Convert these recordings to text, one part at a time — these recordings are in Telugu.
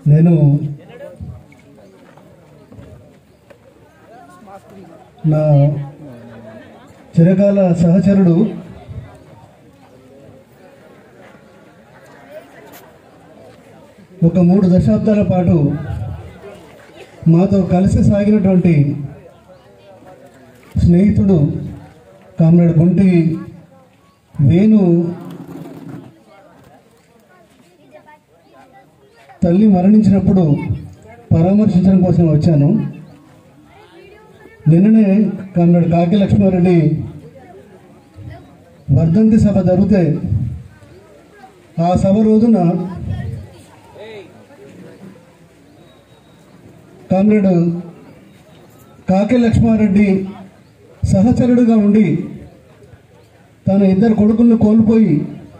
నేను నా చిరకాల సహచరుడు ఒక మూడు దశాబ్దాల పాటు మాతో కలిసి సాగినటువంటి స్నేహితుడు కామ్రేడ్ గుంటి వేణు తల్లి మరణించినప్పుడు పరామర్శించడం కోసం వచ్చాను నిన్ననే కామ్రేడ్ కాకి లక్ష్మారెడ్డి వర్ధంతి సభ జరిగితే ఆ సభ రోజున కామ్రేడ్ కాకి లక్ష్మారెడ్డి సహచరుడుగా ఉండి తన ఇద్దరు కొడుకులను కోల్పోయి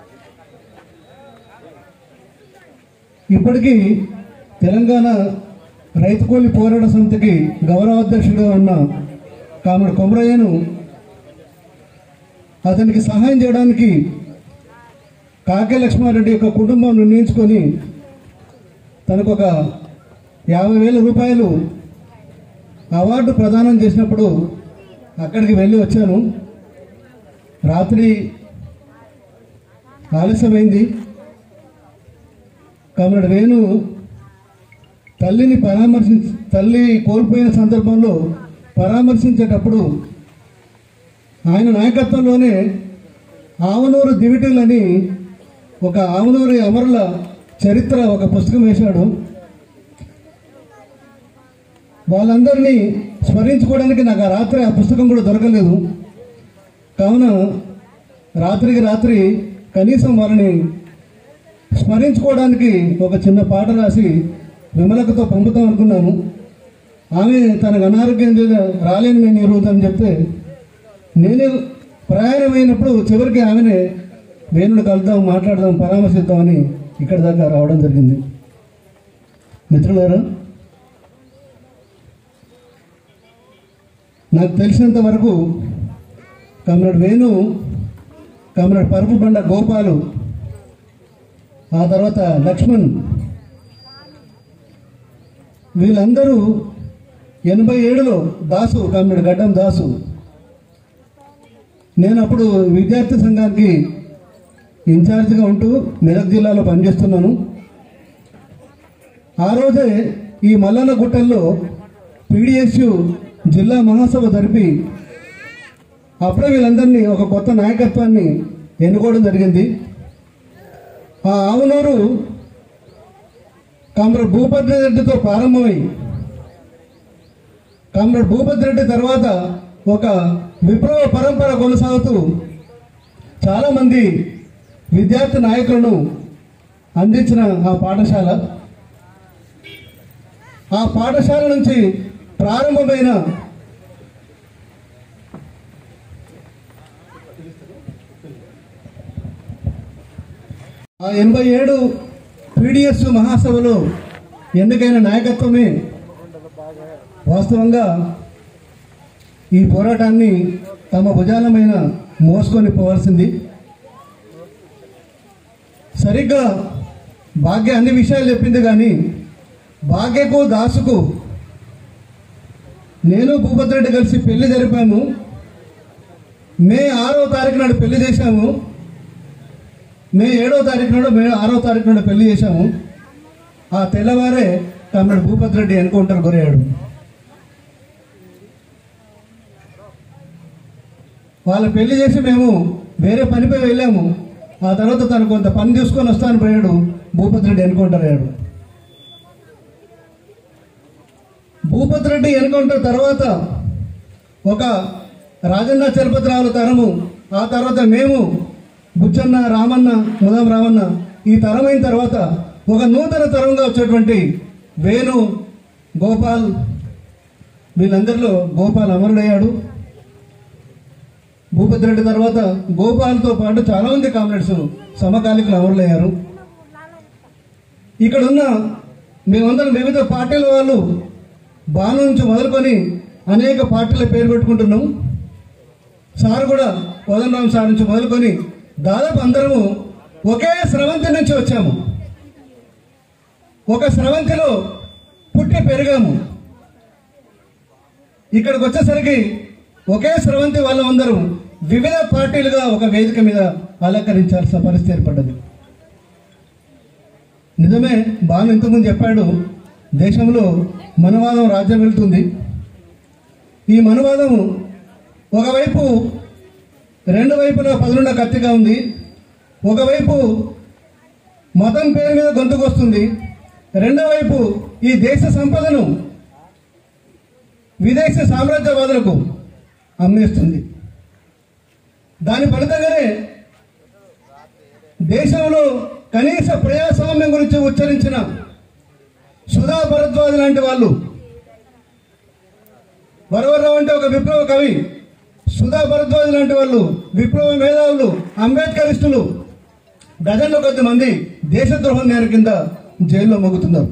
ఇప్పటికీ తెలంగాణ రైతు కూలి పోరాట సమితికి గౌరవాధ్యక్షుడిగా ఉన్న కామెడు కొమరయ్యను అతనికి సహాయం చేయడానికి కాకే లక్ష్మారెడ్డి యొక్క కుటుంబం నిర్ణయించుకొని తనకు ఒక యాభై వేల రూపాయలు అవార్డు ప్రదానం చేసినప్పుడు అక్కడికి వెళ్ళి వచ్చాను రాత్రి ఆలస్యమైంది కామ్రేడ్ వేణు తల్లిని పరామర్శి తల్లి కోల్పోయిన సందర్భంలో పరామర్శించేటప్పుడు ఆయన నాయకత్వంలోనే ఆవనూరు దివిటీలని ఒక ఆవనూరి అమరుల చరిత్ర ఒక పుస్తకం వేశాడు వాళ్ళందరినీ స్మరించుకోవడానికి నాకు ఆ రాత్రి ఆ పుస్తకం కూడా దొరకలేదు కావున రాత్రికి రాత్రి కనీసం వాళ్ళని స్మరించుకోవడానికి ఒక చిన్న పాట రాసి విమలకతో పంపుతాం అనుకున్నాను ఆమె తనకు అనారోగ్యం చేత రాలేను నేను ఈ రోజు అని చెప్తే నేనే ప్రయాణమైనప్పుడు చివరికి ఆమెనే వేణుడు కలుద్దాం మాట్లాడదాం పరామర్శిద్దామని ఇక్కడి దాకా రావడం జరిగింది మిత్రులారా నాకు తెలిసినంత వరకు కమ్రేడ్ వేణు కమ్రేడ్ పరుపు బండ గోపాలు ఆ తర్వాత లక్ష్మణ్ వీళ్ళందరూ ఎనభై ఏడులో దాసు కమ్రేడ్ గడ్డం దాసు నేను అప్పుడు విద్యార్థి సంఘానికి ఇన్ఛార్జిగా ఉంటూ మెదక్ జిల్లాలో పనిచేస్తున్నాను ఆ రోజే ఈ మల్లన్న గుట్టల్లో పీడిఎస్యు జిల్లా మహాసభ జరిపి అప్పుడే వీళ్ళందరినీ ఒక కొత్త నాయకత్వాన్ని ఎన్నుకోవడం జరిగింది ఆ ఆవునూరు కామ్రేడ్ భూపతి రెడ్డితో ప్రారంభమై కామ్రేడ్ భూపతి రెడ్డి తర్వాత ఒక విప్లవ పరంపర కొనసాగుతూ చాలామంది విద్యార్థి నాయకులను అందించిన ఆ పాఠశాల ఆ పాఠశాల నుంచి ప్రారంభమైన ఆ ఎనభై ఏడు పీడిఎస్ మహాసభలో ఎన్నికైన నాయకత్వమే వాస్తవంగా ఈ పోరాటాన్ని తమ భుజాలమైన మోసుకొని పోవాల్సింది సరిగ్గా భాగ్య అన్ని విషయాలు చెప్పింది కానీ భాగ్యకు దాసుకు నేను భూపతిరెడ్డి కలిసి పెళ్లి జరిపాము మే ఆరో తారీఖు నాడు పెళ్లి చేశాము మే ఏడో తారీఖు నాడు మే ఆరో తారీఖు నాడు పెళ్లి చేశాము ఆ తెల్లవారే తమ్ముడు భూపతి రెడ్డి ఎన్కౌంటర్ గురయ్యాడు వాళ్ళ పెళ్లి చేసి మేము వేరే పనిపై వెళ్ళాము ఆ తర్వాత తను కొంత పని తీసుకొని వస్తాను పోయాడు భూపతి రెడ్డి ఎన్కౌంటర్ అయ్యాడు భూపతి రెడ్డి ఎన్కౌంటర్ తర్వాత ఒక రాజన్న చలపతిరావుల తరము ఆ తర్వాత మేము బుచ్చన్న రామన్న ముదాం రామన్న ఈ తరం అయిన తర్వాత ఒక నూతన తరంగా వచ్చేటువంటి వేణు గోపాల్ వీళ్ళందరిలో గోపాల్ అమరుడయ్యాడు భూపతి రెడ్డి తర్వాత గోపాల్తో పాటు చాలా మంది కామ్రేడ్స్ సమకాలికులు అమరులయ్యారు ఇక్కడ ఉన్న మేమందరం వివిధ పార్టీల వాళ్ళు బాను నుంచి మొదలుకొని అనేక పార్టీల పేరు పెట్టుకుంటున్నాం సార్ కూడా కోదండరాం సార్ నుంచి మొదలుకొని దాదాపు అందరము ఒకే స్రవంతి నుంచి వచ్చాము ఒక స్రవంతిలో పుట్టి పెరిగాము ఇక్కడికి వచ్చేసరికి ఒకే స్రవంతి వాళ్ళందరూ వివిధ పార్టీలుగా ఒక వేదిక మీద అలంకరించాల్సిన పరిస్థితి ఏర్పడ్డది నిజమే బాను ఇంతకుముందు చెప్పాడు దేశంలో మనవాదం రాజ్యం వెళ్తుంది ఈ మనవాదం ఒకవైపు రెండు వైపులా పదునున్న కత్తిగా ఉంది ఒకవైపు మతం పేరు మీద గొంతుకొస్తుంది రెండో వైపు ఈ దేశ సంపదను విదేశీ సామ్రాజ్యవాదులకు అమ్మేస్తుంది దాని ఫలితంగానే దేశంలో కనీస ప్రజాస్వామ్యం గురించి ఉచ్చరించిన సుధా భరద్వాజ్ లాంటి వాళ్ళు వరవరరావు అంటే ఒక విప్లవ కవి సుధా భరద్వాజ్ లాంటి వాళ్ళు విప్లవ మేధావులు అంబేద్కరిస్టులు డజన్ల కొద్ది మంది దేశద్రోహం నేర కింద జైల్లో మొగుతున్నారు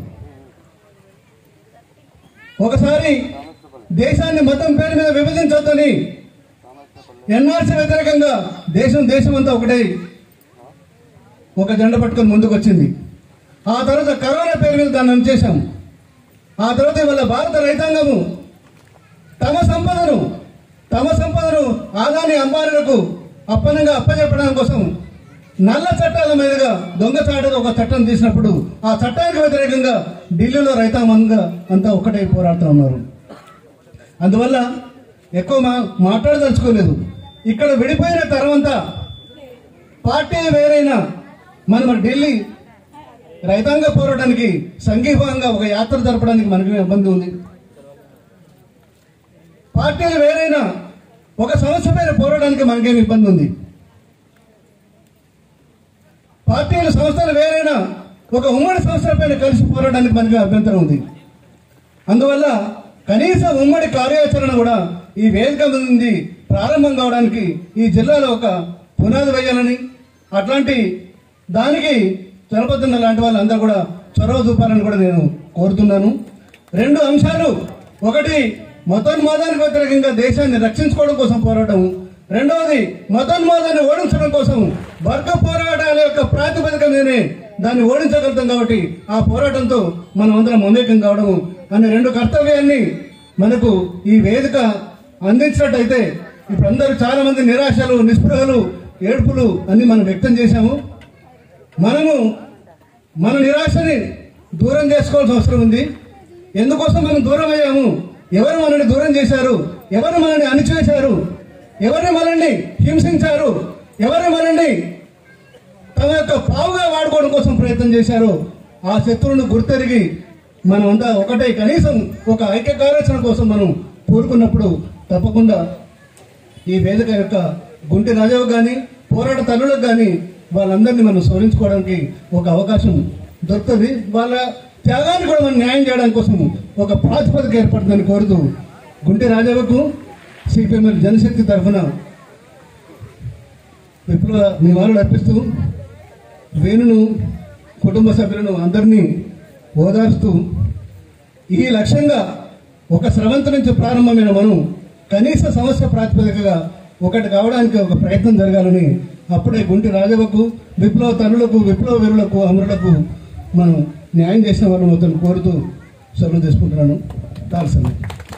ఒకసారి దేశాన్ని మతం పేరు మీద విభజించొద్దని ఎన్ఆర్సీ వ్యతిరేకంగా దేశం దేశం అంతా ఒకటే ఒక జెండ పట్టుకొని ముందుకు వచ్చింది ఆ తర్వాత కరోనా పేరు మీద దాన్ని అంచేశాం ఆ తర్వాత ఇవాళ భారత రైతాంగము తమ సంపదను తమ సంపదను ఆదాని అంబానీలకు అప్పనంగా అప్పచెప్పడం కోసం నల్ల చట్టాల మీదుగా దొంగచాటుగా ఒక చట్టం తీసినప్పుడు ఆ చట్టానికి వ్యతిరేకంగా ఢిల్లీలో రైతాంగంగా అంతా ఒకటే పోరాడుతూ ఉన్నారు అందువల్ల ఎక్కువ మా మాట్లాడదలుచుకోలేదు ఇక్కడ విడిపోయిన తరమంతా పార్టీలు వేరైనా మనం ఢిల్లీ రైతాంగ పోరాటానికి సంఘీభావంగా ఒక యాత్ర జరపడానికి మనకి ఇబ్బంది ఉంది పార్టీలు వేరైనా ఒక సమస్య పైన పోరాటానికి మనకేం ఇబ్బంది ఉంది పార్టీలు సంస్థలు వేరైనా ఒక ఉమ్మడి సంస్థల పైన కలిసి పోరాటానికి మనకి అభ్యంతరం ఉంది అందువల్ల కనీస ఉమ్మడి కార్యాచరణ కూడా ఈ వేదిక నుండి ప్రారంభం కావడానికి ఈ జిల్లాలో ఒక పునాది వేయాలని అట్లాంటి దానికి చలపతున్న లాంటి వాళ్ళందరూ కూడా చొరవ చూపాలని కూడా నేను కోరుతున్నాను రెండు అంశాలు ఒకటి మతోన్మాదానికి వ్యతిరేకంగా దేశాన్ని రక్షించుకోవడం కోసం పోరాటం రెండవది మతోన్మాదాన్ని ఓడించడం కోసం వర్గ పోరాటాల యొక్క ప్రాతిపదిక మీదనే దాన్ని ఓడించగలుగుతాం కాబట్టి ఆ పోరాటంతో మనం అందరం మమేకం కావడం అనే రెండు కర్తవ్యాన్ని మనకు ఈ వేదిక అందించినట్టయితే ఇప్పుడు అందరూ చాలా మంది నిరాశలు నిస్పృహలు ఏడుపులు అన్ని మనం వ్యక్తం చేశాము మనము మన నిరాశని దూరం చేసుకోవాల్సిన అవసరం ఉంది ఎందుకోసం మనం దూరం అయ్యాము ఎవరు మనల్ని దూరం చేశారు ఎవరు మనల్ని అణిచివేశారు ఎవరు మనల్ని హింసించారు ఎవరు మనల్ని తమ యొక్క పావుగా వాడుకోవడం కోసం ప్రయత్నం చేశారు ఆ శత్రువును గుర్తెరిగి మనమంతా ఒకటే కనీసం ఒక ఐక్య కార్యాచరణ కోసం మనం కోరుకున్నప్పుడు తప్పకుండా ఈ వేదిక యొక్క గుంటి రాజావు కానీ పోరాట తల్లులకు కానీ వాళ్ళందరినీ మనం స్మరించుకోవడానికి ఒక అవకాశం దొరుకుతుంది వాళ్ళ త్యాగాన్ని కూడా మనం న్యాయం చేయడం కోసం ఒక ప్రాతిపదిక ఏర్పడుతుందని కోరుతూ గుంటి రాజావుకు సిపిఎంఎల్ జనశక్తి తరఫున విప్లవ నివాళులు అర్పిస్తూ వేణును కుటుంబ సభ్యులను అందరినీ ఓదార్స్తూ ఈ లక్ష్యంగా ఒక స్రవంత నుంచి ప్రారంభమైన మనం కనీస సమస్య ప్రాతిపదికగా ఒకటి కావడానికి ఒక ప్రయత్నం జరగాలని అప్పుడే గుంటి రాజవకు విప్లవ తనులకు విప్లవ వీరులకు అమరులకు మనం న్యాయం చేసిన వాళ్ళని అతను కోరుతూ సెలవు తీసుకుంటున్నాను కాల్సింది